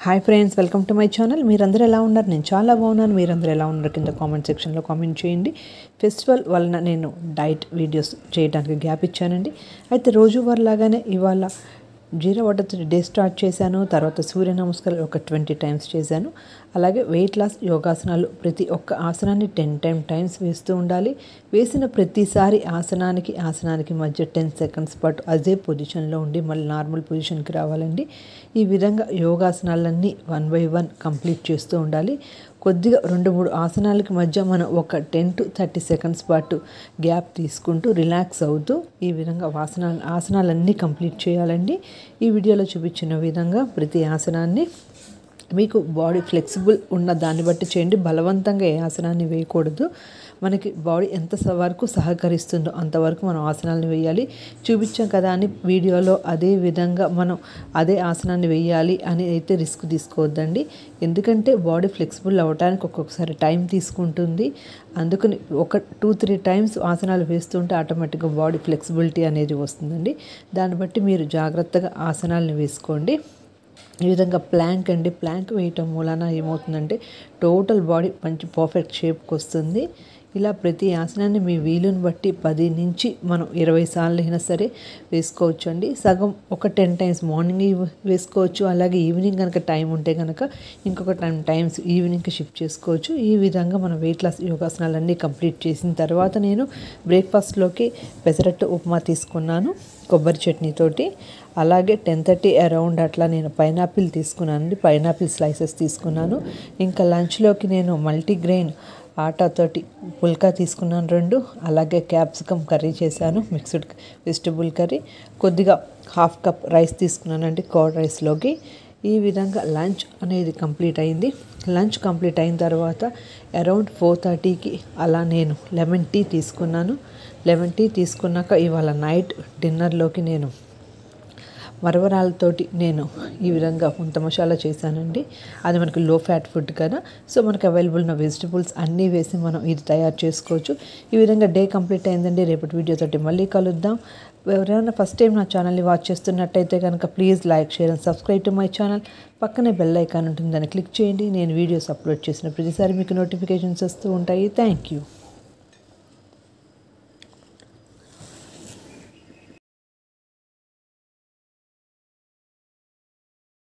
hi friends welcome to my channel మీరందరూ ఎలా ఉన్నారు నేను చాలా బాగున్నాను మీరందరూ ఎలా ఉన్నారు కింద కామెంట్ సెక్షన్లో కామెంట్ చేయండి ఫెస్టివల్ వలన నేను డైట్ వీడియోస్ చేయడానికి గ్యాప్ ఇచ్చానండి అయితే రోజువారీ లాగానే ఇవాళ జీరో వాటర్తో డే స్టార్ట్ చేశాను తర్వాత సూర్య నమస్కారాలు ఒక ట్వంటీ టైమ్స్ చేశాను అలాగే వెయిట్ లాస్ యోగాసనాలు ప్రతి ఒక్క ఆసనాన్ని టెన్ టైమ్ టైమ్స్ వేస్తూ ఉండాలి వేసిన ప్రతిసారి ఆసనానికి ఆసనానికి మధ్య టెన్ సెకండ్స్ పాటు అదే పొజిషన్లో ఉండి మళ్ళీ నార్మల్ పొజిషన్కి రావాలండి ఈ విధంగా యోగాసనాలన్నీ వన్ బై వన్ కంప్లీట్ చేస్తూ ఉండాలి కొద్దిగా రెండు మూడు ఆసనాలకి మధ్య మనం ఒక టెన్ టు థర్టీ సెకండ్స్ పాటు గ్యాప్ తీసుకుంటూ రిలాక్స్ అవుతూ ఈ విధంగా ఆసనాలు ఆసనాలన్నీ కంప్లీట్ చేయాలండి ఈ వీడియోలో చూపించిన విధంగా ప్రతి ఆసనాన్ని మీకు బాడీ ఫ్లెక్సిబుల్ ఉన్న దాన్ని బట్టి చేయండి బలవంతంగా ఏ ఆసనాన్ని వేయకూడదు మనకి బాడీ ఎంత స- వరకు సహకరిస్తుందో అంతవరకు మనం ఆసనాలను వేయాలి చూపించాం కదా అని వీడియోలో అదే విధంగా మనం అదే ఆసనాన్ని వేయాలి అని అయితే రిస్క్ తీసుకోవద్దండి ఎందుకంటే బాడీ ఫ్లెక్సిబుల్ అవ్వడానికి ఒక్కొక్కసారి టైం తీసుకుంటుంది అందుకని ఒక టూ త్రీ టైమ్స్ ఆసనాలు వేస్తుంటే ఆటోమేటిక్గా బాడీ ఫ్లెక్సిబిలిటీ అనేది వస్తుందండి దాన్ని బట్టి మీరు జాగ్రత్తగా ఆసనాలను వేసుకోండి ఈ విధంగా ప్లాంక్ అండి ప్లాంక్ వేయటం మూలాన ఏమవుతుందంటే టోటల్ బాడీ మంచి పర్ఫెక్ట్ షేప్కి వస్తుంది ఇలా ప్రతి ఆసనాన్ని మీ వీలుని బట్టి పది నుంచి మనం ఇరవై సార్లు అయినా సరే వేసుకోవచ్చు అండి సగం ఒక టెన్ టైమ్స్ మార్నింగ్ వేసుకోవచ్చు అలాగే ఈవినింగ్ కనుక టైం ఉంటే కనుక ఇంకొక టెన్ టైమ్స్ ఈవినింగ్కి షిఫ్ట్ చేసుకోవచ్చు ఈ విధంగా మనం వెయిట్ లాస్ యోగాసనాలన్నీ కంప్లీట్ చేసిన తర్వాత నేను బ్రేక్ఫాస్ట్లోకి పెసరట్టు ఉప్మా తీసుకున్నాను కొబ్బరి చట్నీతోటి అలాగే టెన్ థర్టీ అరౌండ్ అట్లా నేను పైనాపిల్ తీసుకున్నానండి పైనాపిల్ స్లైసెస్ తీసుకున్నాను ఇంకా లంచ్లోకి నేను మల్టీగ్రెయిన్ ఆటాతోటి పుల్కా తీసుకున్నాను రెండు అలాగే క్యాప్సికమ్ కర్రీ చేశాను మిక్స్డ్ వెజిటబుల్ కర్రీ కొద్దిగా హాఫ్ కప్ రైస్ తీసుకున్నానండి కర్డ్ రైస్లోకి ఈ విధంగా లంచ్ అనేది కంప్లీట్ అయింది లంచ్ కంప్లీట్ అయిన తర్వాత అరౌండ్ ఫోర్ థర్టీకి అలా నేను లెమన్ టీ తీసుకున్నాను లెమన్ టీ తీసుకున్నాక ఇవాళ నైట్ డిన్నర్లోకి నేను మరవరాలతోటి నేను ఈ విధంగా ఉంత మసాలా చేశానండి అది మనకి లో ఫ్యాట్ ఫుడ్ కదా సో మనకి అవైలబుల్ ఉన్న వెజిటబుల్స్ అన్నీ వేసి మనం ఇది తయారు చేసుకోవచ్చు ఈ విధంగా డే కంప్లీట్ అయిందండి రేపటి వీడియోతోటి మళ్ళీ కలుద్దాం ఎవరైనా ఫస్ట్ టైం నా ఛానల్ని వాచ్ చేస్తున్నట్టయితే కనుక please like share and subscribe to my channel పక్కనే బెల్ ఐకాన్ ఉంటుంది దాన్ని క్లిక్ చేయండి నేను వీడియోస్ అప్లోడ్ చేసిన ప్రతిసారి మీకు నోటిఫికేషన్స్ వస్తూ ఉంటాయి థ్యాంక్ యూ